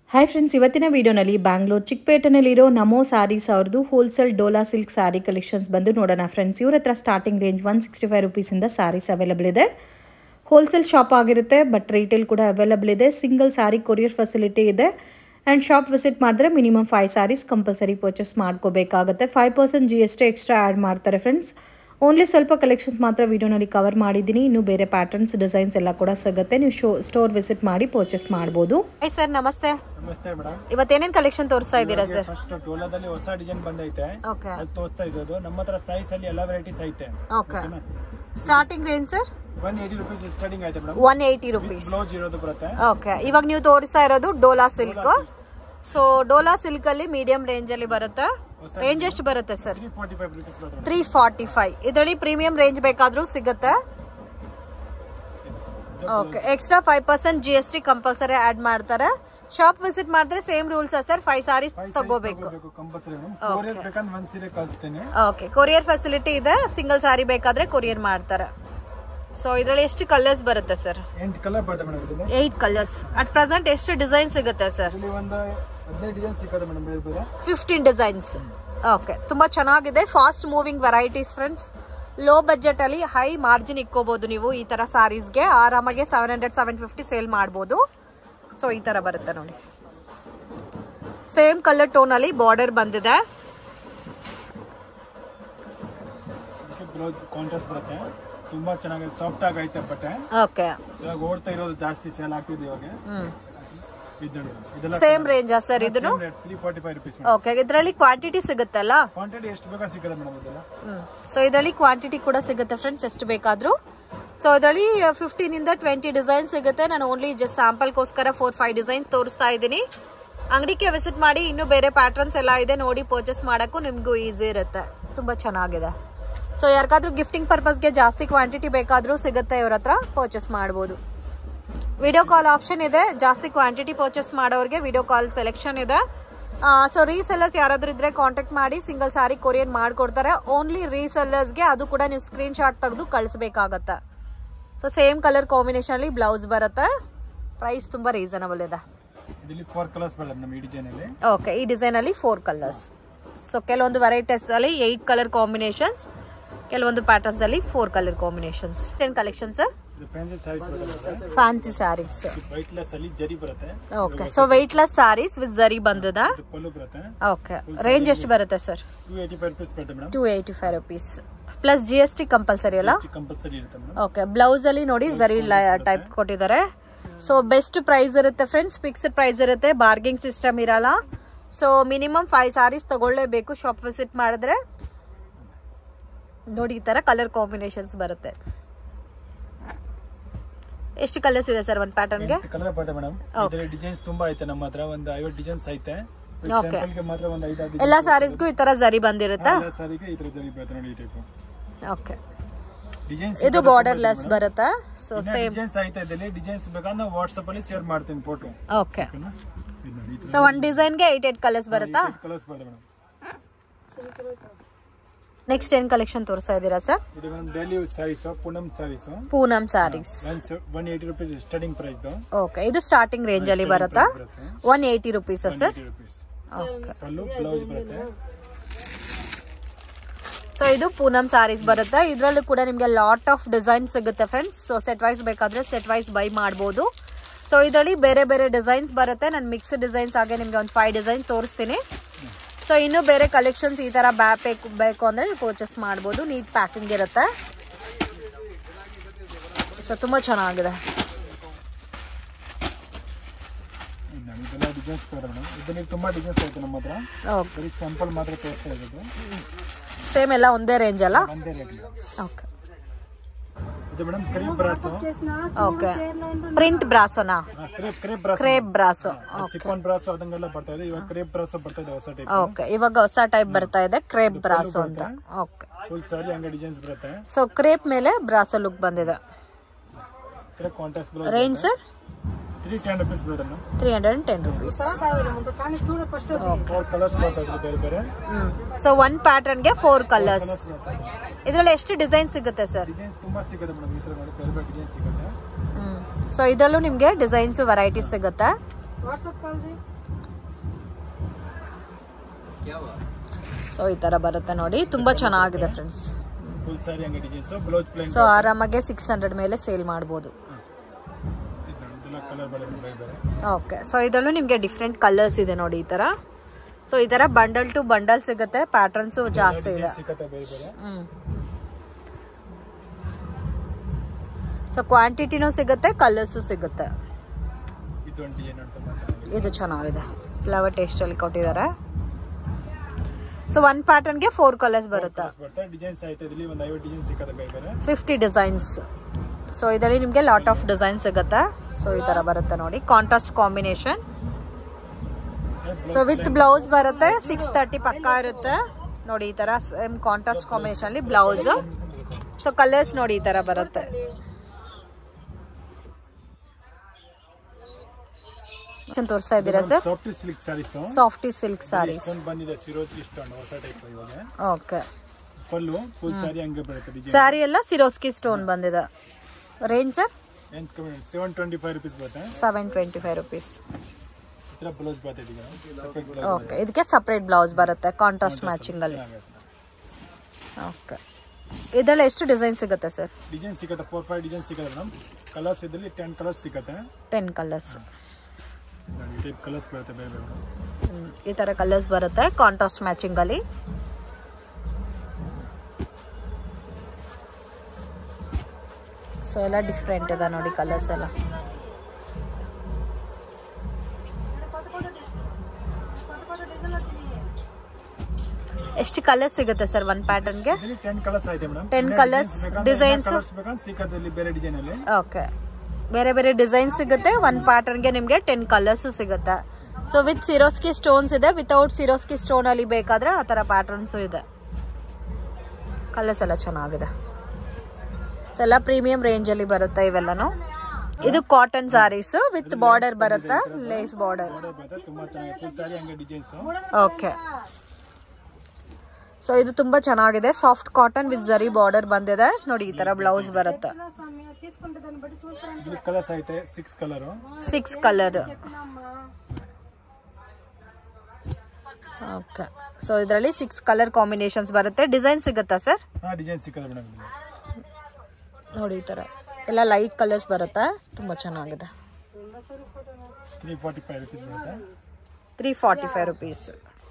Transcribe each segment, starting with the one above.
Hi friends ಇವತ್ತಿನ ವಿಡಿಯೋನಲ್ಲಿ ಬ್ಯಾಂಗ್ಳೂರ್ ಚಿಕ್ಕಪೇಟೆನಲ್ಲಿರೋ ನಮೋ ಸ್ಯಾರೀಸ್ ಅವ್ರದ್ದು wholesale Dola silk sari collections ಬಂದು ನೋಡೋಣ ಫ್ರೆಂಡ್ಸ್ ಇವ್ರ ಹತ್ರ starting range one sixty five ರುಪೀಸಿಂದ ಸ್ಯಾರೀಸ್ ಅವೈಲಬಲ್ ಇದೆ ಹೋಲ್ಸೇಲ್ ಶಾಪ್ ಆಗಿರುತ್ತೆ ಬಟ್ ರಿಟೇಲ್ ಕೂಡ ಅವೈಲಬಲ್ ಇದೆ ಸಿಂಗಲ್ ಸ್ಯಾರಿ ಕೊರಿಯರ್ ಫೆಸಿಲಿಟಿ ಇದೆ ಆ್ಯಂಡ್ ಶಾಪ್ ವಿಸಿಟ್ ಮಾಡಿದ್ರೆ minimum five saris compulsory purchase ಮಾಡ್ಕೋಬೇಕಾಗುತ್ತೆ five percent G S T extra add ಮಾಡ್ತಾರೆ ಫ್ರೆಂಡ್ಸ್ ಓನ್ಲಿ ಸ್ವಲ್ಪ ಕಲೆಕ್ಷನ್ಸ್ ಮಾತ್ರ ವಿಡಿಯೋನಲ್ಲಿ ಕವರ್ ಮಾಡಿದ್ದೀನಿ ಇನ್ನು ಬೇರೆ ಪ್ಯಾಟರ್ನ್ಸ್ ಡಿಸೈನ್ಸ್ ಎಲ್ಲ ಕೂಡ ಸಿಗುತ್ತೆ ನೀವು ಶೋ ಸ್ಟೋರ್ ವಿಸಿಟ್ ಮಾಡಿ ಪರ್ಚೇಸ್ ಮಾಡ್ಬೋದು ಹಾಯ್ ಸರ್ ನಮಸ್ತೆ ನಮಸ್ತೆ ಮೇಡಮ್ ಇವತ್ತೇನೇನ್ ಕಲೆಕ್ಷನ್ ತೋರಿಸ್ತಾ ಇದ್ದೀರಾ ಸರ್ ಫಸ್ಟ್ ಟೋಲಾದಲ್ಲಿ ಹೊಸ ಡಿಸೈನ್ ಬಂದೈತೆ ಓಕೆ ಅದು ತೋರಿಸ್ತಾ ಇರೋದು ನಮ್ಮ ಹತ್ರ ಸೈಜ್ ಅಲ್ಲಿ ಎಲ್ಲಾ ವೆರೈಟೀಸ್ ಐತೆ okay starting range sir one eighty rupees starting ಐತೆ madam one eighty rupees blouse ಇರೋದು ಬರುತ್ತೆ ಓಕೆ ಇವಾಗ ನೀವು ತೋರಿಸ್ತಾ ಇರೋದು Dola silk so Dola silk ಅಲ್ಲಿ ಮೀಡಿಯಂ ರೇಂಜ್ ಅಲ್ಲಿ ಬರುತ್ತೆ ರೇಂಜ್ ಎಷ್ಟು ಬರುತ್ತೆ sir three forty five rupees ಬರುತ್ತೆ ತ್ರೀ ಫಾರ್ಟಿ ಫೈವ್ ಇದರಲ್ಲಿ ಪ್ರೀಮಿಯಂ ರೇಂಜ್ ಬೇಕಾದ್ರೂ ಸಿಗುತ್ತೆ okay extra five percent G S T compulsory add ಮಾಡ್ತಾರೆ ಶಾಪ್ ವಿಸಿಟ್ ಮಾಡಿದ್ರೆ same rules sir five saris ತಗೋಬೇಕು ಕಂಪಲ್ಸರಿ ಮೇಡಮ್ ಕೊರಿಯರ್ ಬೇಕಂದ್ರೆ ಒಂದ್ ಸೀರೆ ಕಳಿಸ್ತೇನೆ ಓಕೆ ಕೊರಿಯರ್ ಫೆಸಿಲಿಟಿ ಇದೆ ಸಿಂಗಲ್ ಸಾರಿ ಬೇಕಾದ್ರೆ ಕೊರಿಯರ್ ಮಾಡ್ತಾರೆ ಸೊ ಇದರಲ್ಲಿ ಎಷ್ಟು ಕಲರ್ಸ್ ಬರುತ್ತೆ ಸರ್ ಎಂಟು ಕಲರ್ ಬರುತ್ತೆ ಮೇಡಮ್ ಇದರಲ್ಲಿ ಏಯ್ಟ್ ಕಲರ್ಸ್ ಅಟ್ ಪ್ರೆಸೆಂಟ್ ಎಷ್ಟು ಡಿಸೈನ್ ಸಿಗುತ್ತೆ ಸರ್ ಇಲ್ಲಿ ಒಂದು ಹದಿನೈದು ಡಿಸೈನ್ ಸಿಗೋದು ಮೇಡಮ್ ಬೇರೆ ಬೇರೆ ಫಿಫ್ಟೀನ್ ಡಿಸೈನ್ಸ್ ಓಕೆ ತುಂಬ ಚೆನ್ನಾಗಿದೆ fast moving varieties friends low budget ಅಲ್ಲಿ ಹೈ ಮಾರ್ಜಿನ್ ಇಕ್ಕೋಬಹುದು ನೀವು ಈ ತರ ಸಾರೀಸ್ಗೆ ಆರಾಮಾಗಿ seven hundred seven fifty sale ಮಾಡ್ಬೋದು ಸೊ ಈ ತರ ಬರುತ್ತೆ ನೋಡಿ ಸೇಮ್ ಕಲರ್ ಟೋನ್ ಅಲ್ಲಿ ಬಾರ್ಡರ್ ಬಂದಿದೆ ಅದಕ್ಕೆ ಬ್ಲೌಸ್ ಕಾಂಟ್ರಾಸ್ಟ್ ಬರುತ್ತೆ ತುಂಬಾ ಚೆನ್ನಾಗಿದೆ ಸಾಫ್ಟ್ ಆಗಿ ಐತೆ ಬಟ್ಟೆ ಓಕೆ ಇವಾಗ ಓಡ್ತಾ ಇರೋದು ಜಾಸ್ತಿ ಸೇಲ್ ಆಗ್ತಿದೆ ಇವಾಗ ಹ್ಮ್ ಇದು ನೋಡಿ ಇದೆಲ್ಲ ಸೇಮ್ ರೇಂಜಾ ಸರ್ ಇದನ್ನು three forty five rupees okay ಇದರಲ್ಲಿ ಕ್ವಾಂಟಿಟಿ ಸಿಗುತ್ತಲ್ಲ ಕ್ವಾಂಟಿಟಿ ಎಷ್ಟು ಬೇಕಾ ಸಿಗೋದು ಮೇಡಮ್ ಇದೆಲ್ಲ ಸೊ ಇದರಲ್ಲಿ ಕ್ವಾಂಟಿಟಿ ಕೂಡ ಸಿಗುತ್ತೆ ಫ್ರೆಂಡ್ಸ್ ಎಷ್ಟು ಬೇಕಾದರೂ ಸೊ ಇದರಲ್ಲಿ ಫಿಫ್ಟೀನ್ ಇಂದ ಟ್ವೆಂಟಿ ಡಿಸೈನ್ ಸಿಗುತ್ತೆ ನಾನು ಓನ್ಲಿ ಜಸ್ಟ್ ಸ್ಯಾಂಪಲ್ಗೋಸ್ಕರ ಫೋರ್ ಫೈವ್ ಡಿಸೈನ್ ತೋರಿಸ್ತಾ ಇದ್ದೀನಿ ಅಂಗಡಿಗೆ ವಿಸಿಟ್ ಮಾಡಿ ಇನ್ನೂ ಬೇರೆ ಪ್ಯಾಟರ್ನ್ಸ್ ಎಲ್ಲ ಇದೆ ನೋಡಿ ಪರ್ಚೇಸ್ ಮಾಡೋಕ್ಕೂ ನಿಮಗೂ ಈಸಿ ಇರುತ್ತೆ ತುಂಬ ಚೆನ್ನಾಗಿದೆ ಸೊ ಯಾರಿಗಾದ್ರೂ ಗಿಫ್ಟಿಂಗ್ ಪರ್ಪಸ್ಗೆ ಜಾಸ್ತಿ ಕ್ವಾಂಟಿಟಿ ಬೇಕಾದರೂ ಸಿಗುತ್ತೆ ಇವ್ರ ಹತ್ರ ಪರ್ಚೇಸ್ ಮಾಡ್ಬೋದು ವಿಡಿಯೋ ಕಾಲ್ ಆಪ್ಷನ್ ಇದೆ ಜಾಸ್ತಿ ಕ್ವಾಂಟಿಟಿ ಪರ್ಚೇಸ್ ಮಾಡೋರಿಗೆ ವಿಡಿಯೋ ಕಾಲ್ ಸೆಲೆಕ್ಷನ್ ಇದೆ ಸೊ ರೀಸೆಲ್ಲರ್ಸ್ ಯಾರಾದ್ರೂ ಇದ್ರೆ ಕಾಂಟ್ಯಾಕ್ಟ್ ಮಾಡಿ ಸಿಂಗಲ್ ಸಾರಿ ಕೊರಿಯರ್ ಮಾಡ್ಕೊಡ್ತಾರೆ ಓನ್ಲಿ ರೀಸೆಲ್ಲರ್ಸ್ಗೆ ಅದು ಕೂಡ ನೀವು ಸ್ಕ್ರೀನ್ ಶಾಟ್ ತೆಗೆದು ಕಳಿಸ್ಬೇಕಾಗತ್ತೆ ಸೊ ಸೇಮ್ ಕಲರ್ ಕಾಂಬಿನೇಷನಲ್ಲಿ ಬ್ಲೌಸ್ ಬರುತ್ತೆ ಪ್ರೈಸ್ ತುಂಬ ರೀಸನಬಲ್ ಇದೆ ಇದರಲ್ಲಿ ಫೋರ್ ಕಲರ್ಸ್ ಬರುತ್ತೆ ನಮ್ಮ ಈ ಡಿಸೈನ್ ಅಲ್ಲಿ ಓಕೆ ಈ ಡಿಸೈನಲ್ಲಿ ಫೋರ್ ಕಲರ್ಸ್ ಸೊ ಕೆಲವೊಂದು ವೆರೈಟೀಸ್ ಅಲ್ಲಿ ಏಯ್ಟ್ ಕಲರ್ ಕಾಂಬಿನೇಷನ್ಸ್ ಕೆಲವೊಂದು ಪ್ಯಾಟರ್ನ್ಸ್ ಅಲ್ಲಿ four colour combinations ten collection sir ಇದು ಫ್ಯಾನ್ಸಿ ಸ್ಯಾರೀಸ್ ಬರುತ್ತೆ ಫ್ಯಾನ್ಸಿ ಸ್ಯಾರೀಸ್ ವೈಟ್ ಲೆಸ್ ಅಲ್ಲಿ ಜರಿ ಬರುತ್ತೆ okay so weightless saris with zari ಬಂದಿದೆ ಇದು ಪಲ್ಲು ಬರುತ್ತೆ ಓಕೆ ರೇಂಜ್ ಎಷ್ಟು ಬರುತ್ತೆ sir two eighty five rupees ಬರುತ್ತೆ madam two eighty five rupees plus G S T compulsory ಅಲ್ಲ ಕಂಪಲ್ಸರಿ ಇರುತ್ತೆ ಮೇಡಮ್ ಓಕೆ ಬ್ಲೌಸ್ ಅಲ್ಲಿ ನೋಡಿ ಜರಿ ಟೈಪ್ ಕೊಟ್ಟಿದ್ದಾರೆ ಸೊ ಬೆಸ್ಟ್ ಪ್ರೈಸ್ ಇರುತ್ತೆ ಫ್ರೆಂಡ್ಸ್ ಫಿಕ್ಸ್ಡ್ ಪ್ರೈಸ್ ಇರುತ್ತೆ ಬಾರ್ಗಿಂಗ್ ಸಿಸ್ಟಮ್ ಇರಲ್ಲ ಸೊ ಮಿನಿಮಮ್ ಫೈವ್ ಸಾರೀಸ್ ತಗೊಳ್ಳೇಬೇಕು ಶಾಪ್ ವಿಸಿಟ್ ಮಾಡಿದ್ರೆ ನೋಡಿ ಈ ತರ ಕಲರ್ ಕಾಂಬಿನೇಷನ್ಸ್ ಬರುತ್ತೆ ಎಷ್ಟು ಕಲರ್ಸ್ ಇದೆ ಸರ್ ಒಂದು ಪ್ಯಾಟರ್ನ್ಗೆ ಕಲರ್ ಬರುತ್ತೆ ಮೇಡಮ್ ಇದರಲ್ಲಿ ಡಿಸೈನ್ಸ್ ತುಂಬಾ ಐತೆ ನಮ್ಮ ಹತ್ರ ಒಂದು ಐವತ್ತು ಡಿಸೈನ್ಸ್ ಐತೆ Okay. Sample ಗೆ ಮಾತ್ರ ಒಂದು ಐದಾರು ಎಲ್ಲ ಸಾರೀಸ್ಗೂ ಈ ತರ ಜರಿ ಬಂದಿರುತ್ತಾ ಸಾರಿಗೆ ಈ ತರ ಜರಿ ಬರುತ್ತೆ ನೋಡಿ ಈ ಟೈಪ್ ಓಕೆ ಡಿಸೈನ್ಸ್ ಇದು ಬಾರ್ಡರ್ ಲೆಸ್ ಬರುತ್ತಾ ಸೊ ಸೇಮ್ ಡಿಸೈನ್ಸ್ ಐತೆ ಇದರಲ್ಲಿ ಡಿಸೈನ್ಸ್ ಬೇಕಾದ್ರೆ ವಾಟ್ಸ್ಆಪ್ ಅಲ್ಲಿ ಶೇರ್ ಮಾಡ್ತೀನಿ ಫೋಟೋ ಓಕೆ ಓಕೆನಾ ಇದು ನೋಡಿ ಈ ಸೊ ಒಂದ್ ಡಿಸೈನ್ಗೆ ಏಟ್ ಏಟ್ ಕಲರ್ಸ್ ಬರುತ್ತಾ ಕಲರ್ಸ್ ಬರುತ್ತೆ ಮೇಡಮ್ ನೆಕ್ಸ್ಟ್ ಏನ್ ಕಲೆಕ್ಷನ್ ತೋರಿಸ್ತಾ ಇದ್ದೀರಾ ಸರ್ ಇದು madam daily use saris Poonam saris Poonam saris one one eighty rupees starting price okay ಇದು ಸ್ಟಾರ್ಟಿಂಗ್ ರೇಂಜ್ ಅಲ್ಲಿ ಬರುತ್ತಾ one eighty rupees sir eighty rupees okay ಸಲ್ಲು ಬ್ಲೌಸ್ ಬರುತ್ತೆ ಸೊ ಇದು ಪೂನಮ್ ಸ್ಯಾರೀಸ್ ಬರುತ್ತೆ ಇದರಲ್ಲೂ ಕೂಡ ನಿಮಗೆ ಲಾಟ್ ಆಫ್ ಡಿಸೈನ್ ಸಿಗುತ್ತೆ ಫ್ರೆಂಡ್ಸ್ ಸೊ ಸೆಟ್ ವೈಸ್ ಬೇಕಾದ್ರೆ ಸೆಟ್ ವೈಸ್ ಬೈ ಮಾಡ್ಬೋದು ಸೊ ಇದರಲ್ಲಿ ಬೇರೆ ಬೇರೆ ಡಿಸೈನ್ಸ್ ಬರುತ್ತೆ ನಾನು ಮಿಕ್ಸ್ ಡಿಸೈನ್ಸ್ ಹಾಗೆ ನಿಮಗೆ ಒಂದು ಫೈವ್ ಡಿಸೈನ್ ತೋರಿಸ್ತೀನಿ ಸೊ ಇನ್ನೂ ಬೇರೆ ಕಲೆಕ್ಷನ್ಸ್ ಈ ಥರ ಬ್ಯಾ ಬೇಕು ಬೇಕು ಅಂದರೆ ನೀವು ಪರ್ಚೇಸ್ ಮಾಡ್ಬೋದು ನೀಟ್ ಪ್ಯಾಕಿಂಗ್ ಇರುತ್ತೆ ಸೊ ತುಂಬ ಚೆನ್ನಾಗಿದೆ ಇದು ನೋಡಿ, ಇದೆಲ್ಲ ಡಿಸೈನ್ಸ್ ಬರುತ್ತೆ ಮೇಡಮ್ ಇದರಲ್ಲಿ ತುಂಬಾ ಡಿಸೈನ್ಸ್ ಐತೆ ನಮ್ಮ ಹತ್ರ ಓಕೆ ಬರೀ ಸ್ಯಾಂಪಲ್ ಮಾತ್ರ ತೋರಿಸ್ತಾ ಇರೋದು ಸೇಮ್ ಎಲ್ಲ ಒಂದೇ ರೇಂಜ್ ಅಲ್ಲ ಒಂದೇ ರೇಟ್ ಓಕೆ ಇದು madam crepe brasso okay print ಬ್ರಾಸೋನಾ crepe crepe brasso crepe brasso chikan brasso ಅದಂಗೆಲ್ಲ ಬರ್ತಾ ಇದೆ ಇವಾಗ ಕ್ರೇಪ್ ಬ್ರಾಸ್ ಬರ್ತಾ ಇದೆ ಹೊಸ ಟೈಪ್ ಓಕೆ ಇವಾಗ ಹೊಸ ಟೈಪ್ ಬರ್ತಾ ಇದೆ ಕ್ರೇಪ್ ಬ್ರಾಸೋ ಅಂತ ಓಕೆ ಫುಲ್ ಸಾರಿ ಹಂಗೆ ಡಿಸೈನ್ಸ್ ಬರುತ್ತೆ ಸೊ ಕ್ರೇಪ್ ಮೇಲೆ ಬ್ರಾಸೋ ಲುಕ್ ಬಂದಿದೆ crepe contact blouse range sir three ten rupees ಬರುತ್ತೆ madam three hundred and ten rupees four colours ಬರ್ತಾ ಇದೆ ಬೇರೆ ಬೇರೆ ಸೊ ಒನ್ ಪ್ಯಾಟರ್ನ್ಗೆ ಫೋರ್ ಕಲರ್ಸ್ ಇದರಲ್ಲಿ ಎಷ್ಟು ಡಿಸೈನ್ ಸಿಗುತ್ತೆ ಸರ್ ಡಿಸೈನ್ಸ್ ತುಂಬಾ ಸಿಗುತ್ತೆ ಮೇಡಮ್ ಈ ತರ ನೋಡಿ ಬೇರೆ ಬೇರೆ ಡಿಸೈನ್ಸ್ ಸಿಗುತ್ತೆ ಸೊ ಇದರಲ್ಲೂ ನಿಮಗೆ ಡಿಸೈನ್ಸ್ ವೆರೈಟೀಸ್ ಸಿಗುತ್ತೆ ಸೊ ಈ ತರ ಬರುತ್ತೆ ನೋಡಿ ತುಂಬಾ ಚೆನ್ನಾಗಿದೆ ಫ್ರೆಂಡ್ಸ್ ಫುಲ್ ಸಾರಿ ಹಂಗೆ ಡಿಸೈನ್ಸ್ ಬ್ಲೌಸ್ ಪ್ಲೇನ್ ಸೊ ಆರಾಮಾಗೆ ಸಿಕ್ಸ್ ಹಂಡ್ರೆಡ್ ಮೇಲೆ ಸೇಲ್ ಮಾಡ್ಬೋದು ಇದೆಲ್ಲ ಕಲರ್ ಬರುತ್ತೆ ಬೇರೆ ಬೇರೆ ಓಕೆ ಸೊ ಇದರಲ್ಲೂ ನಿಮಗೆ ಡಿಫ್ರೆಂಟ್ ಕಲರ್ಸ್ ಇದೆ ನೋಡಿ ಈ ಥರ ಸೊ ಈ ಥರ ಬಂಡಲ್ ಟು ಬಂಡಲ್ ಸಿಗುತ್ತೆ ಪ್ಯಾಟರ್ನ್ಸು ಜಾಸ್ತಿ ಇದೆ ಡಿಸೈನ್ ಸಿಕ್ಕತ್ತೆ ಬೇರೆ ಬೇರೆ ಹ್ಞೂ ಸೊ ಕ್ವಾಂಟಿಟಿನೂ ಸಿಗುತ್ತೆ ಕಲರ್ಸು ಸಿಗುತ್ತೆ ಇದೊಂದು ಡಿಸೈನ್ ನೋಡಿ ತುಂಬ ಚೆನ್ನಾಗಿದೆ ಇದು ಚೆನ್ನಾಗಿದೆ ಫ್ಲವರ್ ಟೇಸ್ಟಲ್ಲಿ ಕೊಟ್ಟಿದ್ದಾರೆ ಸೊ ಒನ್ ಪ್ಯಾಟರ್ನ್ಗೆ ಫೋರ್ ಕಲರ್ಸ್ ಬರುತ್ತೆ Colours ಬರುತ್ತೆ ಡಿಸೈನ್ಸ್ ಆಯ್ತು ಇದರಲ್ಲಿ ಒಂದು ಐವತ್ತು ಡಿಸೈನ್ ಸಿಕ್ಕತ್ತೆ ಬೇರೆ ಬೇರೆ ಫಿಫ್ಟಿ ಡಿಸೈನ್ಸ್ ಸೊ ಇದರಲ್ಲಿ ನಿಮಗೆ ಲಾಟ್ ಆಫ್ ಡಿಸೈನ್ ಸಿಗುತ್ತೆ ಸೊ ಈ ಥರ ಬರುತ್ತೆ ನೋಡಿ contrast combination so with blouse ಬರುತ್ತೆ ಸಿಕ್ಸ್ ತರ್ಟಿ ಪಕ್ಕ ಇರುತ್ತೆ ನೋಡಿ ಈ ತರ ಸೇಮ್ ಕಾಂಟ್ರಾಸ್ಟ್ ಕಾಂಬಿನೇಷನ್ ಅಲ್ಲಿ ಬ್ಲೌಸ್ ಸೊ ಕಲರ್ಸ್ ನೋಡಿ ಈ ತರ ಬರುತ್ತೆ ತೋರಿಸ್ತಾ ಇದ್ದೀರಾ sir soft silk saris soft silk saris ಇಷ್ಟೊಂದು ಬಂದಿದೆ ಸಿರೋಜ್ ಇಷ್ಟೊಂದು ಹೊಸ ಟೈಪ್ ಇವಾಗ ಓಕೆ ಪಲ್ಲು ಫುಲ್ ಸಾರಿ ಹಂಗೆ ಬರುತ್ತೆ ಡಿಸೈನ್ ಸ್ಯಾರಿ ಎಲ್ಲ ಸಿರೋಸ್ಕಿ ಸ್ಟೋನ್ ಬಂದಿದೆ ರೇಂಜ್ ಸರ್ ರೇಂಜ್ ಕಮ್ಮಿ ಸೆವೆನ್ ಟ್ವೆಂಟಿ ಫೈವ್ ರುಪೀಸ್ ಬರುತ್ತೆ ಸೆವೆನ್ ಟ್ವೆಂಟಿ ಫೈವ್ ರುಪೀಸ್ ಈ ಥರ ಬ್ಲೌಸ್ ಬರ್ತದೆ ಈಗ ಸಪ್ರೇಟ್ ಬ್ಲೌಸ್ ಓಕೆ ಇದಕ್ಕೆ ಸಪ್ರೇಟ್ ಬ್ಲೌಸ್ ಬರುತ್ತೆ ಕಾಂಟ್ರಾಸ್ಟ್ ಮ್ಯಾಚಿಂಗ್ ಅಲ್ಲಿ ಓಕೆ ಇದರಲ್ಲಿ ಎಷ್ಟು ಡಿಸೈನ್ ಸಿಗುತ್ತೆ ಸರ್ ಡಿಸೈನ್ ಸಿಗುತ್ತೆ ಫೋರ್ ಫೈವ್ ಡಿಸೈನ್ ಸಿಗುತ್ತೆ ಮೇಡಮ್ ಕಲರ್ಸ್ ಇದರಲ್ಲಿ ಟೆನ್ ಕಲರ್ಸ್ ಸಿಗುತ್ತೆ ಟೆನ್ ಕಲರ್ಸ್ ಈ ಟೈಪ್ ಕಲರ್ಸ್ ಬರುತ್ತೆ ಬೇರೆ ಬೇರೆ ಈ ತರ ಕಲರ್ಸ್ ಬರುತ್ತೆ ಕಾಂಟ್ರಾಸ್ಟ್ ಮ್ಯಾಚಿಂಗ್ ಅಲ್ಲಿ ಸೊ ಎಲ್ಲ ಡಿಫ್ರೆಂಟ್ ಇದೆ ನೋಡಿ ಕಲರ್ಸ್ ಎಲ್ಲ ಎಷ್ಟು ಕಲರ್ಸ್ ಸಿಗುತ್ತೆ ಸರ್ ಒನ್ ಪ್ಯಾಟರ್ನ್ಗೆ ಇದರಲ್ಲಿ ಟೆನ್ ಕಲರ್ಸ್ ಐತೆ ಮೇಡಮ್ 10 colours, designs. ಕಲರ್ಸ್ ಬೇಕಂದ್ರೆ ಸಿಕ್ಕತ್ತೆ ಇಲ್ಲಿ ಬೇರೆ ಡಿಸೈನ್ ಅಲ್ಲಿ ಓಕೆ ಬೇರೆ ಬೇರೆ ಡಿಸೈನ್ ಸಿಗುತ್ತೆ ಒನ್ ಪ್ಯಾಟರ್ನ್ಗೆ ನಿಮಗೆ ಟೆನ್ ಕಲರ್ಸ್ ಸಿಗುತ್ತೆ ಸೊ ವಿತ್ ಸಿರೋಸ್ಕಿ ಸ್ಟೋನ್ಸ್ ಇದೆ ವಿತೌಟ್ ಸಿರೋಸ್ಕಿ ಸ್ಟೋನ್ ಅಲ್ಲಿ ಬೇಕಾದ್ರೆ ಆ ಥರ ಪ್ಯಾಟರ್ನ್ಸು ಇದೆ ಕಲರ್ಸ್ ಎಲ್ಲ ಚೆನ್ನಾಗಿದೆ ಸೊ ಎಲ್ಲ ಪ್ರೀಮಿಯಂ ರೇಂಜಲ್ಲಿ ಬರುತ್ತೆ ಇವೆಲ್ಲನು ಇದು ಕಾಟನ್ ಸಾರೀಸ್ ವಿತ್ ಬಾರ್ಡರ್ ಬರುತ್ತೆ ಲೇಸ್ ಬಾರ್ಡರ್ ಬಾರ್ಡರ್ ಬರುತ್ತೆ ತುಂಬಾ ಚೆನ್ನಾಗಿದೆ ಫುಲ್ ಸಾರಿ ಹಂಗೆ ಡಿಸೈನ್ಸ್ ಓಕೆ ಸೊ ಇದು ತುಂಬಾ ಚೆನ್ನಾಗಿದೆ soft cotton with zari border ಬಂದಿದೆ ನೋಡಿ ಈ ತರ ಬ್ಲೌಸ್ ಬರುತ್ತೆ ಇಲ್ಲಿ ಕಲರ್ಸ್ ಐತೆ six colour six colour okay so ಇದರಲ್ಲಿ ಸಿಕ್ಸ್ ಕಲರ್ ಕಾಂಬಿನೇಷನ್ಸ್ ಬರುತ್ತೆ ಡಿಸೈನ್ ಸಿಗುತ್ತಾ ಸರ್ ಹಾ ಡಿಸೈನ್ ಸಿಕ್ಕತ್ತೆ ಮೇಡಮ್ ನೋಡಿ ಈ ಥರ ಎಲ್ಲ ಲೈಟ್ ಕಲರ್ಸ್ ಬರುತ್ತೆ ತುಂಬ ಚೆನ್ನಾಗಿದೆ ತ್ರೀ ಫಾರ್ಟಿ ಫೈವ್ ರುಪೀಸ್ ಬರುತ್ತೆ ತ್ರೀ ಫಾರ್ಟಿ ಫೈವ್ ರುಪೀಸ್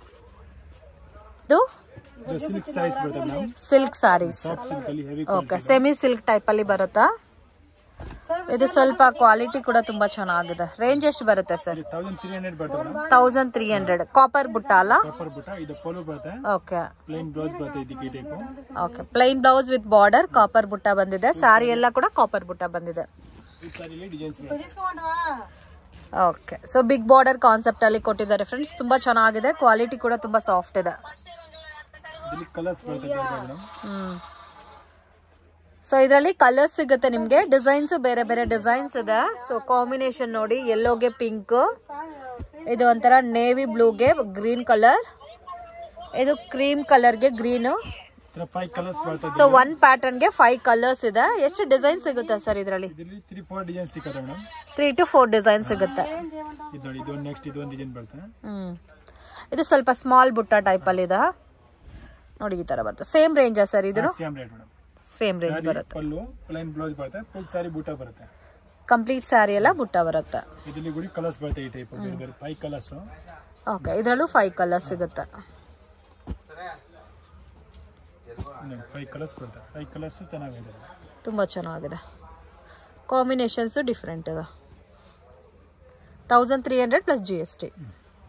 ಇದು ಇದು ಸಿಲ್ಕ್ ಸೈಜ್ ಬರುತ್ತೆ madam silk saris soft silk ಅಲ್ಲಿ ಹೆವಿ ಓಕೆ ಸೆಮಿ ಸಿಲ್ಕ್ ಟೈಪಲ್ಲಿ ಬರುತ್ತಾ ಇದು ಸ್ವಲ್ಪ ಕ್ವಾಲಿಟಿ ಕೂಡ ತುಂಬ ಚೆನ್ನಾಗಿದೆ ರೇಂಜ್ ಎಷ್ಟು ಬರುತ್ತೆ ಸರ್ ತೌಸಂಡ್ ತ್ರೀ ಹಂಡ್ರೆಡ್ ಬರುತ್ತೆ madam thousand three hundred copper ಬುಟ್ಟ ಅಲ್ಲ ಕಾಪರ್ ಬುಟ್ಟ ಇದು ಪೋಲು ಬರುತ್ತೆ ಓಕೆ ಪ್ಲೇನ್ ಬ್ಲೌಸ್ ಬರುತ್ತೆ ಇದಕ್ಕೆ ಈ type okay plain blouse with border copper ಬುಟ್ಟ ಬಂದಿದೆ ಸಾರಿ ಎಲ್ಲ ಕೂಡ ಕಾಪರ್ ಬುಟ್ಟ ಬಂದಿದೆ ಈ ಸಾರಿಲಿ ಡಿಸೈನ್ಸ್ ಬರುತ್ತೆ okay so big border concept ಅಲ್ಲಿ ಕೊಟ್ಟಿದ್ದಾರೆ ಫ್ರೆಂಡ್ಸ್ ತುಂಬಾ ಚೆನ್ನಾಗಿದೆ ಕ್ವಾಲಿಟಿ ಕೂಡ ತುಂಬಾ ಸಾಫ್ಟ್ ಇದೆ ಇಲ್ಲಿ ಕಲರ್ಸ್ ಬರುತ್ತೆ ಬೇರೆ ಬೇರೆ ಮೇಡಮ್ ಹ್ಮ್ ಸೊ ಇದರಲ್ಲಿ ಕಲರ್ಸ್ ಸಿಗುತ್ತೆ ನಿಮಗೆ ಡಿಸೈನ್ಸ್ ಬೇರೆ ಬೇರೆ ಡಿಸೈನ್ಸ್ ಇದೆ ಸೊ ಕಾಂಬಿನೇಷನ್ ನೋಡಿ ಯೆಲ್ಲೋಗೆ ಪಿಂಕ್ ಇದು ಒಂಥರ ನೇವಿ ಬ್ಲೂಗೆ ಗ್ರೀನ್ ಕಲರ್ ಇದು ಕ್ರೀಮ್ ಕಲರ್ಗೆ ಗ್ರೀನು ಈ ಫೈವ್ ಕಲರ್ಸ್ ಬರುತ್ತೆ ಸೊ ಒನ್ ಪ್ಯಾಟರ್ನ್ಗೆ ಫೈವ್ ಕಲರ್ಸ್ ಇದೆ ಎಷ್ಟು ಡಿಸೈನ್ ಸಿಗುತ್ತೆ ಸರ್ ಇದರಲ್ಲಿ ಇದರಲ್ಲಿ ತ್ರೀ ಫೋರ್ ಡಿಸೈನ್ ಸಿಕ್ಕತ್ತೆ madam three to four design ಸಿಗುತ್ತೆ ಇದು ನೋಡಿ ಇದೊಂದು ನೆಕ್ಸ್ಟ್ ಇದೊಂದು ಡಿಸೈನ್ ಬರುತ್ತೆ ಹ್ಮ್ ಇದು ಸ್ವಲ್ಪ ಸ್ಮಾಲ್ ಬುಟ್ಟ ಟೈಪಲ್ಲಿ ಇದೆ ನೋಡಿ ಈ ತರ ಬರುತ್ತೆ ಸೇಮ್ ರೇಂಜಾ ಸರ್ ಇದು same rate madam same range sari ಬರುತ್ತೆ ಪಲ್ಲು ಪ್ಲೈನ್ ಬ್ಲೌಸ್ ಬರುತ್ತೆ ಫುಲ್ ಸಾರಿ ಬೂಟ ಬರುತ್ತೆ ಕಂಪ್ಲೀಟ್ ಸ್ಯಾರಿ ಎಲ್ಲ ಬುಟ್ಟ ಬರುತ್ತೆ ಇದರಲ್ಲಿ ಗುಡಿ ಕಲರ್ಸ್ ಬರುತ್ತೆ ಈ ಟೈಪ್ ಬೇರೆ ಬೇರೆ ಫೈವ್ ಕಲರ್ಸ್ ಓಕೆ ಇದರಲ್ಲೂ ಫೈವ್ ಕಲರ್ಸ್ ಸಿಗುತ್ತೆ ಫೈವ್ ಕಲರ್ಸ್ ಬರುತ್ತೆ ಫೈವ್ ಕಲರ್ಸ್ ಚೆನ್ನಾಗಿದೆ ತುಂಬ ಚೆನ್ನಾಗಿದೆ ಕಾಂಬಿನೇಷನ್ಸು ಡಿಫ್ರೆಂಟ್ ಇದೆ thousand three hundred plus G S T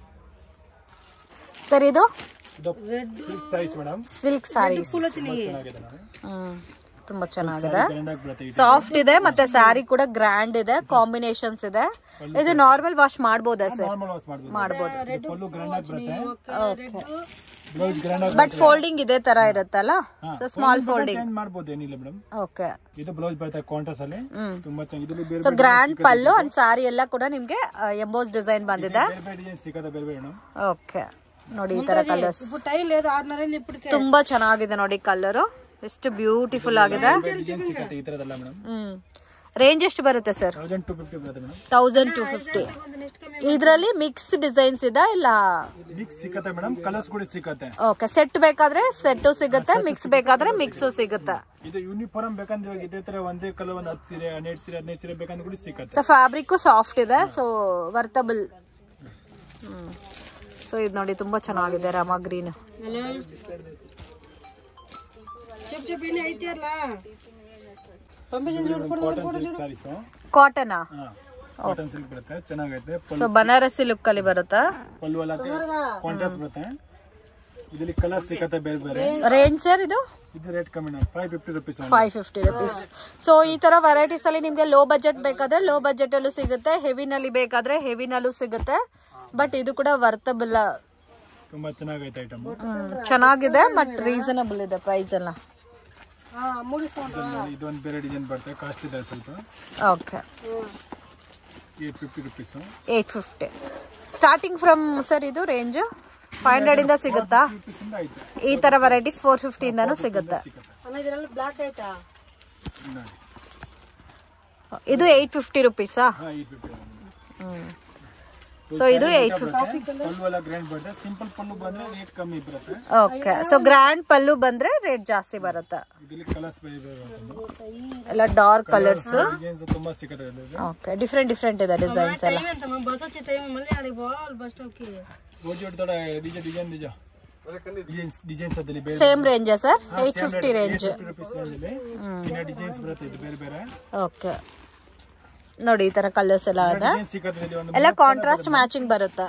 sir ಇದು ಇದು silk size madam silk saris ಚೆನ್ನಾಗಿದೆ ನೋಡಿ ಹ್ಮ್ ತುಂಬ ಚೆನ್ನಾಗಿದೆ ಗ್ರ್ಯಾಂಡ್ ಆಗಿ ಬರುತ್ತೆ ಇದು ಸಾಫ್ಟ್ ಇದೆ ಮತ್ತೆ ಸ್ಯಾರಿ ಕೂಡ ಗ್ರ್ಯಾಂಡ್ ಇದೆ ಕಾಂಬಿನೇಷನ್ಸ್ ಇದೆ ಇದು ನಾರ್ಮಲ್ ವಾಶ್ ಮಾಡ್ಬೋದಾ ಸರ್ ನಾರ್ಮಲ್ ವಾಸ್ ಮಾಡ್ಬೋದು ಮಾಡ್ಬೋದು ಇದು ಪಲ್ಲು ಗ್ರ್ಯಾಂಡ್ ಆಗಿ ಬರುತ್ತೆ ಓಕೆ ಬ್ಲೌಸ್ ಗ್ರ್ಯಾಂಡ್ ಆಗಿ ಬಟ್ ಫೋಲ್ಡಿಂಗ್ ಇದೇ ತರ ಇರುತ್ತಲ್ಲ ಸೊ ಸ್ಮಾಲ್ ಫೋಲ್ಡಿಂಗ್ ಚೇಂಜ್ ಮಾಡ್ಬೋದು ಏನಿಲ್ಲ ಮೇಡಮ್ ಓಕೆ ಇದು ಬ್ಲೌಸ್ ಬರುತ್ತೆ ಕಾಂಟ್ರಾಸ್ ಅಲ್ಲಿ ತುಂಬಾ ಚೆನ್ನಾಗಿ ಇದರಲ್ಲಿ ಬೇರೆ so grand pallu and sari ಎಲ್ಲ ಕೂಡ ನಿಮ್ಗೆ ಎಂಬೋಸ್ ಡಿಸೈನ್ ಬಂದಿದೆ ಬೇರೆ ಬೇರೆ ಡಿಸೈನ್ ಸಿಕ್ಕತ್ತೆ ಬೇರೆ ಬೇರೆ ಮೇಡಮ್ ಓಕೆ ನೋಡಿ ಈ ತರ ಕಲರ್ಸ್ ತುಂಬಾ ಚೆನ್ನಾಗಿದೆ ನೋಡಿ ಕಲರ್ ಎಷ್ಟು ಬ್ಯೂಟಿಫುಲ್ ಆಗಿದೆ ಡಿಸೈನ್ ಸಿಕ್ಕತ್ತೆ ಈ ತರದಲ್ಲ ಮೇಡಮ್ ಹ್ಮ್ ರೇಂಜ್ ಎಷ್ಟು ಬರುತ್ತೆ ಸರ್ ತೌಸಂಡ್ ಟು ಫಿಫ್ಟಿ ಬರುತ್ತೆ ಮೇಡಮ್ ತೌಸಂಡ್ ಟು ಫಿಫ್ಟಿ ಇದರಲ್ಲಿ ಮಿಕ್ಸ್ ಡಿಸೈನ್ಸ್ ಇದೆ ಇಲ್ಲ ಮಿಕ್ಸ್ ಸಿಕ್ಕತ್ತೆ ಮೇಡಮ್ ಕಲರ್ಸ್ ಕೂಡ ಸಿಕ್ಕತ್ತೆ ಓಕೆ ಸೆಟ್ ಬೇಕಾದ್ರೆ ಸೆಟ್ಟು ಸಿಗುತ್ತೆ ಮಿಕ್ಸ್ ಬೇಕಾದ್ರೆ ಮಿಕ್ಸು ಸಿಗುತ್ತೆ ಇದು ಯೂನಿಫಾರ್ಮ್ ಬೇಕಂದ್ರೆ ಇವಾಗ ಇದೇ ತರ ಒಂದೇ ಕಲರ್ ಒಂದು ಹತ್ತು ಸೀರೆ ಹನ್ನೆರಡು ಸೀರೆ ಹದಿನೈದು ಸೀರೆ ಬೇಕಂದ್ರೆ ಕೂಡ ಸಿಕ್ಕತ್ತೆ ಸೊ ಫ್ಯಾಬ್ರಿಕ್ಕು ಸಾಫ್ಟ್ ಇದೆ ಸೊ ವರ್ತಬಲ್ ಸೊ ಇದು ನೋಡಿ ತುಂಬಾ ಚೆನ್ನಾಗಿದೆ Rama green cotton silk saris ಕಾಟನಾ ಹಾ ಕಾಟನ್ ಸಿಲ್ಕ್ ಬರುತ್ತೆ ಚೆನ್ನಾಗೈತೆ ಸೊ ಬನಾರಸಿ ಲುಕ್ ಅಲ್ಲಿ ಬರುತ್ತಾ ಪಲ್ಲು ಎಲ್ಲ ಕಾಂಟ್ರಾಸ್ಟ್ ಬರುತ್ತೆ ಇದರಲ್ಲಿ ಕಲರ್ ಸಿಕ್ಕತ್ತೆ ಬೇರೆ ಬೇರೆ ರೇಂಜ್ ಸರ್ ಇದು ಇದು ರೇಟ್ ಕಮ್ಮಿ five fifty rupees five fifty rupees so ಈ ತರ ವೆರೈಟೀಸ್ ಅಲ್ಲಿ ನಿಮ್ಗೆ ಲೋ ಬಜೆಟ್ ಬೇಕಾದ್ರೆ ಲೋ ಬಜೆಟ್ ಅಲ್ಲೂ ಸಿಗುತ್ತೆ ಹೆವಿನಲ್ಲಿ ಬೇಕಾದ್ರೆ ಹೆವಿನಲ್ಲೂ ಸಿಗುತ್ತೆ ಬಟ್ ಇದು ಕೂಡ ವರ್ತಬಲ್ ತುಂಬಾ ಚೆನ್ನಾಗೈತೆ ಐಟಮ್ ಚೆನ್ನಾಗಿದೆ ಬಟ್ ರೀಸನಬಲ್ ಇದೆ ಪ್ರೈಸ್ ಎಲ್ಲ ಇದೊಂದು ಬೇರೆ ಡಿಸೈನ್ ಬರುತ್ತೆ ಕಾಸ್ಟ್ ಇದೆ ಸ್ವಲ್ಪ okay eight fifty rupees eight fifty starting from sir ಇದು ರೇಂಜ್ ಫೈವ್ ಹಂಡ್ರೆಡ್ ಇಂದ ಸಿಗುತ್ತಾ ರುಪೀಸ್ ಇಂದ ಐತೆ ಈ ತರ ವೆರೈಟೀಸ್ ಫೋರ್ ಫಿಫ್ಟಿ ಇಂದಾನು ಸಿಗುತ್ತೆ ಸಿಕ್ಕತ್ತೆ ನೋಡಿ ಇದು ಏಟ್ ಫಿಫ್ಟಿ ರುಪೀಸಾ ಹಾ ಏಟ್ ಫಿಫ್ಟಿ ಸೊ ಇದು ಏಟ್ ಫಿಫ್ಟಿ ಪಲ್ಲು ಎಲ್ಲ ಗ್ರ್ಯಾಂಡ್ ಬರುತ್ತೆ ಸಿಂಪಲ್ ಪಲ್ಲು ಬಂದ್ರೆ ರೇಟ್ ಕಮ್ಮಿ ಬರುತ್ತೆ ಓಕೆ ಸೊ ಗ್ರ್ಯಾಂಡ್ ಪಲ್ಲು ಬಂದ್ರೆ ರೇಟ್ ಜಾಸ್ತಿ ಬರುತ್ತೆ ಇದರಲ್ಲಿ ಕಲರ್ಸ್ ಬೇರೆ ಬೇರೆ ಬರುತ್ತೆ ಎಲ್ಲ ಡಾರ್ಕ್ ಕಲರ್ಸ್ ಡಿಸೈನ್ಸ್ ತುಂಬಾ ಸಿಕ್ಕತ್ತೆ ಇದ್ರಲ್ಲಿ. ಓಕೆ ಡಿಫ್ರೆಂಟ್ ಡಿಫ್ರೆಂಟ್ ಇದೆ ಡಿಸೈನ್ಸ್ ಎಲ್ಲ ಗೋಜಿ ಹೊಡ್ತಾಡ ನಿಜ ಡಿಸೈನ್ ನಿಜ ಡಿಸೈನ್ಸ್ ಡಿಸೈನ್ಸ್ ಅದಲ್ಲಿ ಬೇರೆ same range sir eight fifty range rupees ರೇಂಜಲ್ಲಿ ಇನ್ನ ಡಿಸೈನ್ಸ್ ಬರುತ್ತೆ ಇದು ಬೇರೆ ಬೇರೆ ಓಕೆ ನೋಡಿ ಈ ತರ ಕಲರ್ಸ್ ಎಲ್ಲ ಇದೆ ಡಿಸೈನ್ ಸಿಕ್ಕತ್ತೆ ಇಲ್ಲಿ ಒಂದು ಎಲ್ಲ ಕಾಂಟ್ರಾಸ್ಟ್ ಮ್ಯಾಚಿಂಗ್ ಬರುತ್ತೆ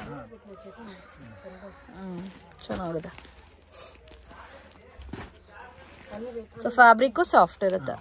ಹ್ಮ್, ಚೆನ್ನಾಗಿದೆ ಸೊ ಫ್ಯಾಬ್ರಿಕ್ಕು ಸಾಫ್ಟ್ ಇರುತ್ತೆ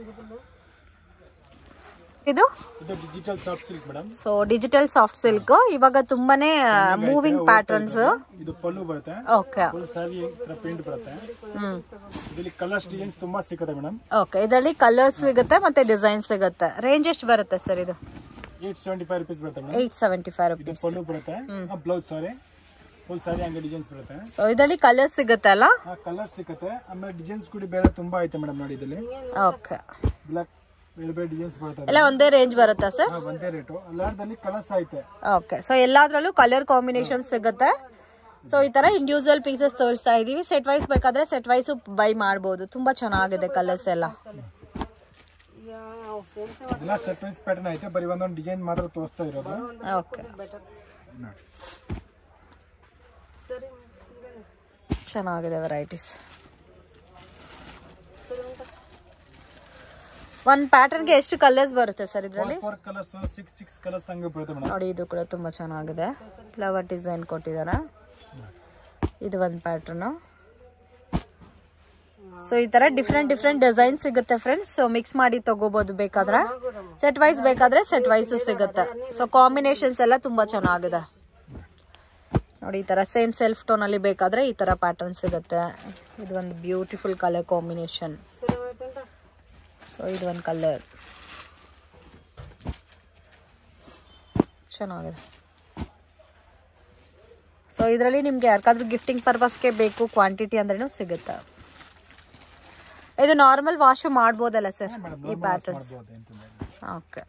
ಇದು ಇದು digital soft silk madam so digital soft silk ಇವಾಗ ತುಂಬಾನೇ ಮೂವಿಂಗ್ ಪ್ಯಾಟರ್ನ್ಸ್ ಇದು ಪಲ್ಲು ಬರುತ್ತೆ ಓಕೆ ಫುಲ್ ಸಾರಿ ತರ ಪ್ರಿಂಟ್ ಬರುತ್ತೆ ಹ್ಮ್ ಇದರಲ್ಲಿ ಕಲರ್ಸ್ ಡಿಸೈನ್ಸ್ ತುಂಬಾ ಸಿಕ್ಕತ್ತೆ ಮೇಡಮ್ ಓಕೆ ಇದರಲ್ಲಿ ಕಲರ್ಸ್ ಸಿಗುತ್ತೆ ಮತ್ತೆ ಡಿಸೈನ್ ಸಿಗುತ್ತೆ ರೇಂಜ್ ಎಷ್ಟು ಬರುತ್ತೆ ಸರ್ ಇದು ಏಟ್ ಸೆವೆಂಟಿ ಫೈವ್ ರುಪೀಸ್ ಬರುತ್ತೆ ಮೇಡಮ್ ಏಯ್ಟ್ ಸೆವೆಂಟಿ ಫೈವ್ ಇದು ರುಪೀಸ್ ಪಲ್ಲು ಬರುತ್ತೆ ಬ್ಲೌಸ್ ಸಾರಿ ಫುಲ್ ಸಾರಿ ಹಂಗೆ ಡಿಸೈನ್ಸ್ ಬರುತ್ತೆ ಸೊ ಇದರಲ್ಲಿ ಕಲರ್ಸ್ ಸಿಗುತ್ತೆ ಅಲ್ಲ ಆ ಕಲರ್ ಸಿಕ್ಕತ್ತೆ ಆಮೇಲೆ ಡಿಸೈನ್ಸ್ ಕೂಡ ಬೇರೆ ತುಂಬಾ ಐತೆ ಮೇಡಮ್ ನೋಡಿ ಇದರಲ್ಲಿ ಓಕೆ ಬ್ಲಾಕ್ ಬೇರೆ ಬೇರೆ ಡಿಸೈನ್ಸ್ ಬರುತ್ತೆ ಎಲ್ಲ ಒಂದೇ ರೇಂಜ್ ಬರುತ್ತಾ ಸರ್ ಹಾ, ಒಂದೇ ರೇಟು ಎಲ್ಲಾರ್ದಲ್ಲಿ ಕಲರ್ಸ್ ಐತೆ ಓಕೆ ಸೊ ಎಲ್ಲಾದ್ರಲ್ಲೂ ಕಲರ್ ಕಾಂಬಿನೇಷನ್ ಸಿಗುತ್ತೆ ಸೊ ಈ ತರ ಇಂಡಿವಿಜುವಲ್ ಪೀಸಸ್ ತೋರಿಸ್ತಾ ಇದೀವಿ ಸೆಟ್ ವೈಸ್ ಬೇಕಾದ್ರೆ ಸೆಟ್ ವೈಸು ಬೈ ಮಾಡ್ಬೋದು ತುಂಬಾ ಚೆನ್ನಾಗಿದೆ ಕಲರ್ಸ್ ಎಲ್ಲ ಎಲ್ಲ ಸೆಟ್ ವೈಸ್ ಪ್ಯಾಟರ್ನ್ ಐತೆ ಬರೀ ಒಂದೊಂದು ಡಿಸೈನ್ ಮಾತ್ರ ತೋರಿಸ್ತಾ ಇರೋದು ಓಕೆ ನೋಡಿ ಚೆನ್ನಾಗಿದೆ ವೆರೈಟೀಸ್ ಒಂದ್ ಪ್ಯಾಟರ್ನ್ಗೆ ಎಷ್ಟು ಕಲರ್ಸ್ ಬರುತ್ತೆ ಸರ್ ಇದರಲ್ಲಿ four colours six six colours ಹಂಗೆ ಬರುತ್ತೆ ಮೇಡಮ್ ನೋಡಿ ಇದು ಕೂಡ ತುಂಬಾ ಚೆನ್ನಾಗಿದೆ ಫ್ಲವರ್ ಡಿಸೈನ್ ಕೊಟ್ಟಿದ್ದಾರೆ ಇದು ಒಂದು ಪ್ಯಾಟರ್ನು ಸೊ ಈ ತರ ಡಿಫ್ರೆಂಟ್ ಡಿಫ್ರೆಂಟ್ ಡಿಸೈನ್ ಸಿಗುತ್ತೆ ಫ್ರೆಂಡ್ಸ್ ಸೊ ಮಿಕ್ಸ್ ಮಾಡಿ ತಗೋಬಹುದು ಬೇಕಾದ್ರೆ ಸೆಟ್ ವೈಸ್ ಬೇಕಾದ್ರೆ ಸೆಟ್ ವೈಸು ಸಿಗುತ್ತೆ ಸೊ ಕಾಂಬಿನೇಷನ್ಸ್ ಎಲ್ಲ ತುಂಬಾ ಚೆನ್ನಾಗಿದೆ ನೋಡಿ ಈ ತರ ಸೇಮ್ ಸೆಲ್ಫ್ ಟೋನ್ ಅಲ್ಲಿ ಬೇಕಾದ್ರೆ ಈ ತರ ಪ್ಯಾಟರ್ನ್ ಸಿಗುತ್ತೆ ಇದು ಒಂದು ಬ್ಯೂಟಿಫುಲ್ ಕಲರ್ ಕಾಂಬಿನೇಷನ್ ಸೊ ಇದು ಒಂದು ಕಲರ್ ಚೆನ್ನಾಗಿದೆ ಸೊ ಇದರಲ್ಲಿ ನಿಮ್ಗೆ ಯಾರಿಗಾದ್ರೂ ಗಿಫ್ಟಿಂಗ್ ಪರ್ಪಸ್ಗೆ ಬೇಕು ಕ್ವಾಂಟಿಟಿ ಅಂದ್ರೂ ಸಿಗುತ್ತೆ ಇದು ನಾರ್ಮಲ್ ವಾಶು ಮಾಡ್ಬೋದಲ್ಲ ಸರ್ ಈ ಪ್ಯಾಟರ್ನ್ಸ್ ಮಾಡ್ಬೋದು ಏನ್ ತೊಂದ್ರೆ ಇಲ್ಲ. ಓಕೆ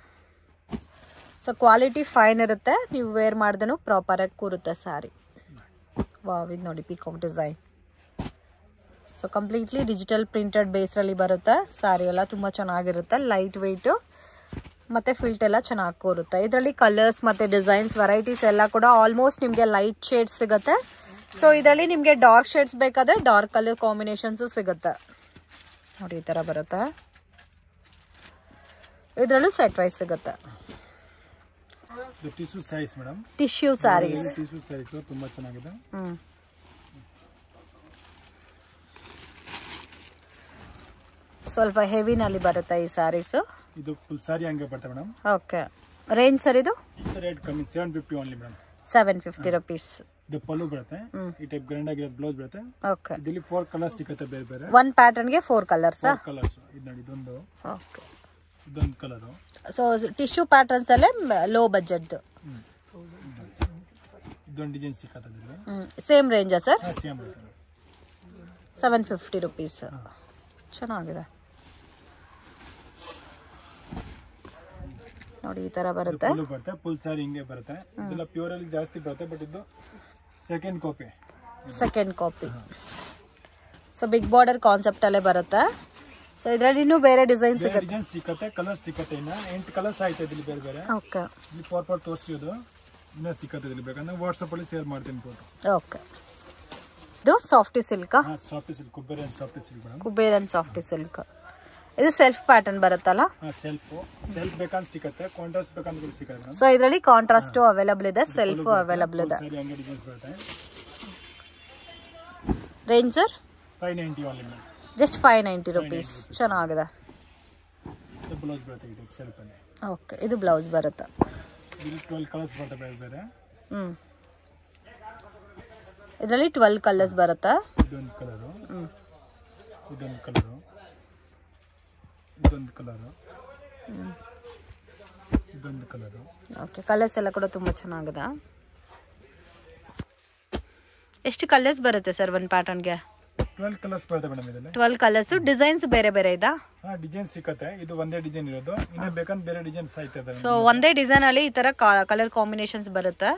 ಸೊ ಕ್ವಾಲಿಟಿ ಫೈನ್ ಇರುತ್ತೆ ನೀವು ವೇರ್ ಮಾಡ್ದೂ ಪ್ರಾಪರಾಗಿ ಕೂರುತ್ತೆ ಸ್ಯಾರಿ ವಾವ್ ಇದು ನೋಡಿ peacock design so completely digital printed ಬೇಸ್ರಲ್ಲಿ ಬರುತ್ತೆ ಸ್ಯಾರಿ ಎಲ್ಲ ತುಂಬ ಚೆನ್ನಾಗಿರುತ್ತೆ ಲೈಟ್ ವೆಯ್ಟು ಮತ್ತು ಫಿಲ್ಟ್ ಎಲ್ಲ ಚೆನ್ನಾಗಿ ಕೂರುತ್ತೆ ಇದರಲ್ಲಿ ಕಲರ್ಸ್ ಮತ್ತು ಡಿಸೈನ್ಸ್ ವೆರೈಟೀಸ್ ಎಲ್ಲ ಕೂಡ ಆಲ್ಮೋಸ್ಟ್ ನಿಮಗೆ ಲೈಟ್ ಶೇಡ್ಸ್ ಸಿಗುತ್ತೆ ಸೊ ಇದರಲ್ಲಿ ನಿಮಗೆ ಡಾರ್ಕ್ ಶೇಡ್ಸ್ ಬೇಕಾದರೆ ಡಾರ್ಕ್ ಕಲರ್ ಕಾಂಬಿನೇಷನ್ಸು ಸಿಗುತ್ತೆ ನೋಡಿ ಈ ಥರ ಬರುತ್ತೆ ಇದರಲ್ಲೂ ಸೆಟ್ ವೈಸ್ ಸಿಗುತ್ತೆ ಇದು tissue size madam tissue saris tissue size ತುಂಬಾ ಚೆನ್ನಾಗಿದೆ ಹ್ಮ್ ಸ್ವಲ್ಪ ಹೆವಿನಲ್ಲಿ ಬರುತ್ತೆ ಈ ಸ್ಯಾರೀಸು ಇದು ಫುಲ್ ಸಾರಿ ಹಂಗೆ ಬರುತ್ತೆ ಮೇಡಮ್ ಓಕೆ ರೇಂಜ್ ಸರ್ ಇದು ಇದು ರೇಟ್ ಕಮ್ಮಿ seven fifty only madam seven fifty rupees ಇದು ಪಲ್ಲು ಬರುತ್ತೆ ಈ ಟೈಪ್ ಗ್ರ್ಯಾಂಡ್ ಆಗಿರೋದು ಬ್ಲೌಸ್ ಬರುತ್ತೆ ಓಕೆ ಇದರಲ್ಲಿ ಫೋರ್ ಕಲರ್ಸ್ ಸಿಗುತ್ತೆ ಬೇರೆ ಬೇರೆ ಒನ್ ಪ್ಯಾಟರ್ನ್ಗೆ ಫೋರ್ ಕಲರ್ಸಾ ಕಲರ್ಸ್ ಇದು ನೋಡಿ ಇದೊಂದು ಓಕೆ ಇದೊಂದು ಕಲರು ಸೊ ಟಿಶ್ಯೂ ಪ್ಯಾಟರ್ನ್ಸ್ ಅಲ್ಲೇ ಲೋ ಬಜೆಟ್ದು ಇದೊಂದು ಡಿಸೈನ್ ಸಿಕ್ಕತ್ತೆ ಇದರಲ್ಲಿ ಸೇಮ್ ರೇಂಜಾ ಸರ್ ಹಾಂ same rate seven fifty rupees ಚೆನ್ನಾಗಿದೆ ನೋಡಿ ಈ ತರ ಬರುತ್ತೆ ಫುಲ್ ಬರುತ್ತೆ ಫುಲ್ ಸಾರಿ ಹಿಂಗೆ ಬರುತ್ತೆ ಇದೆಲ್ಲ ಪ್ಯೂರ್ ಅಲ್ಲಿ ಜಾಸ್ತಿ ಬರುತ್ತೆ ಬಟ್ ಇದು second copy second copy so big border concept ಅಲ್ಲೇ ಬರುತ್ತೆ ಸೊ ಇದರಲ್ಲಿ ಇನ್ನೂ ಬೇರೆ ಡಿಸೈನ್ ಬೇರೆ ಸಿಗುತ್ತೆ ಡಿಸೈನ್ ಸಿಕ್ಕತ್ತೆ ಕಲರ್ ಸಿಕ್ಕತ್ತೆ ಇನ್ನ ಎಂಟು ಕಲರ್ಸ್ ಆಯ್ತು ಇಲ್ಲಿ ಬೇರೆ ಬೇರೆ ಓಕೆ ಇಲ್ಲಿ ಫೋರ್ ಫೋರ್ ತೋರಿಸಿದ್ದು ಇನ್ನ ಸಿಕ್ಕತ್ತೆ ಇಲ್ಲಿ ಬೇಕಂದ್ರೆ ವಾಟ್ಸಪ್ ಅಲ್ಲಿ ಶೇರ್ ಮಾಡ್ತೀನಿ ಫೋಟೋ ಓಕೆ ಇದು ಸಾಫ್ಟಿ ಸಿಲ್ಕ್ ಹಾ soft silk Kuber and soft silk madam Kuber and soft silk ಇದು ಸೆಲ್ಫ್ ಪ್ಯಾಟರ್ನ್ ಬರುತ್ತಲ್ಲ ಹಾ ಸೆಲ್ಫ್ ಸೆಲ್ಫ್ ಬೇಕಂತ ಸಿಕ್ಕತ್ತೆ ಕಾಂಟ್ರಾಸ್ಟ್ ಬೇಕಂತ ಕೂಡ ಸಿಕ್ಕತ್ತೆ ಮೇಡಮ್ ಸೊ ಇದರಲ್ಲಿ ಕಾಂಟ್ರಾಸ್ಟು ಅವೈಲಬಲ್ ಇದೆ ಸೆಲ್ಫ್ ಅವೈಲಬಲ್ ಇದೆ ಸರಿ ಹಂಗೆ ಡಿಸೈನ್ಸ್ ಬರುತ್ತೆ range sir five ninety only madam just five ninety rupees ಚೆನ್ನಾಗಿದೆ ಬ್ಲೌಸ್ ಬರುತ್ತೆ ಇದು ಸೆಲ್ಫ್ ಅಲ್ಲಿ ಓಕೆ ಇದು ಬ್ಲೌಸ್ ಬರುತ್ತೆ ಇಲ್ಲಿ ಟ್ವೆಲ್ ಕಲರ್ಸ್ ಬರುತ್ತೆ ಬೇರೆ ಬೇರೆ ಹ್ಞೂ ಇದರಲ್ಲಿ ಟ್ವೆಲ್ ಕಲರ್ಸ್ ಬರುತ್ತೆ ಇದೊಂದು ಕಲರು ಹ್ಞೂ ಇದೊಂದು ಕಲರು ಇದೊಂದು ಕಲರು ಇದೊಂದು ಕಲರು ಓಕೆ ಕಲರ್ಸ್ ಎಲ್ಲ ಕೂಡ ತುಂಬ ಚೆನ್ನಾಗಿದೆ ಎಷ್ಟು ಕಲರ್ಸ್ ಬರುತ್ತೆ ಸರ್ ಒಂದು ಪ್ಯಾಟರ್ನ್ಗೆ ಟ್ವೆಲ್ ಕಲರ್ಸ್ ಬರುತ್ತೆ ಮೇಡಮ್ ಇದರಲ್ಲಿ ಟ್ವೆಲ್ ಕಲರ್ಸು ಡಿಸೈನ್ಸ್ ಬೇರೆ ಬೇರೆ ಇದಾ ಹಾ ಡಿಸೈನ್ ಸಿಕ್ಕತ್ತೆ ಇದು ಒಂದೇ ಡಿಸೈನ್ ಇರೋದು ಇನ್ನೇ ಬೇಕಂದ್ರೆ ಬೇರೆ ಡಿಸೈನ್ಸ್ ಆಯ್ತದೆ ಸೊ ಒಂದೇ ಡಿಸೈನಲ್ಲಿ ಈ ಥರ ಕಲರ್ ಕಾಂಬಿನೇಷನ್ಸ್ ಬರುತ್ತೆ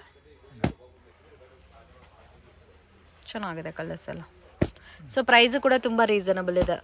ಚೆನ್ನಾಗಿದೆ ಕಲರ್ಸ್ ಎಲ್ಲ ಸೊ ಪ್ರೈಸು ಕೂಡ ತುಂಬ ರೀಸನಬಲ್ ಇದೆ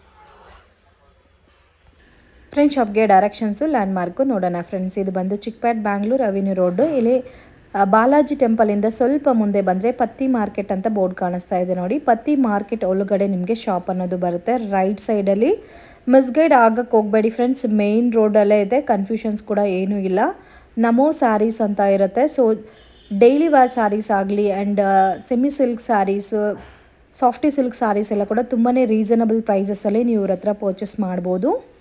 ಫ್ರೆಂಡ್ ಶಾಪ್ಗೆ ಡೈರೆಕ್ಷನ್ಸು ಲ್ಯಾಂಡ್ ಮಾರ್ಕು ನೋಡೋಣ ಫ್ರೆಂಡ್ಸ್ ಇದು ಬಂದು ಚಿಕ್ಪೇಟ್ ಬ್ಯಾಂಗ್ಳೂರ್ ಅವೆನ್ಯೂ ರೋಡು ಇಲ್ಲಿ ಆ, ಬಾಲಾಜಿ ಟೆಂಪಲಿಂದ ಸ್ವಲ್ಪ ಮುಂದೆ ಬಂದರೆ ಪತ್ತಿ ಮಾರ್ಕೆಟ್ ಅಂತ ಬೋರ್ಡ್ ಕಾಣಿಸ್ತಾ ಇದೆ ನೋಡಿ ಪತ್ತಿ ಮಾರ್ಕೆಟ್ ಒಳಗಡೆ ನಿಮಗೆ ಶಾಪ್ ಅನ್ನೋದು ಬರುತ್ತೆ ರೈಟ್ ಸೈಡಲ್ಲಿ ಮಿಸ್ಗೈಡ್ ಆಗಕ್ಕೆ ಹೋಗಬೇಡಿ ಫ್ರೆಂಡ್ಸ್ ಮೇಯ್ನ್ ರೋಡಲ್ಲೇ ಇದೆ ಕನ್ಫ್ಯೂಷನ್ಸ್ ಕೂಡ ಏನೂ ಇಲ್ಲ ನಮೋ ಸ್ಯಾರೀಸ್ ಅಂತ ಇರುತ್ತೆ ಸೊ ಡೈಲಿ ವೇರ್ ಸ್ಯಾರೀಸ್ ಆಗಲಿ and semi silk saris soft silk saris ಎಲ್ಲ ಕೂಡ ತುಂಬಾ ರೀಸನಬಲ್ ಪ್ರೈಸಸಲ್ಲಿ ನೀವು ಇವ್ರ ಹತ್ರ ಪರ್ಚೇಸ್ ಮಾಡ್ಬೋದು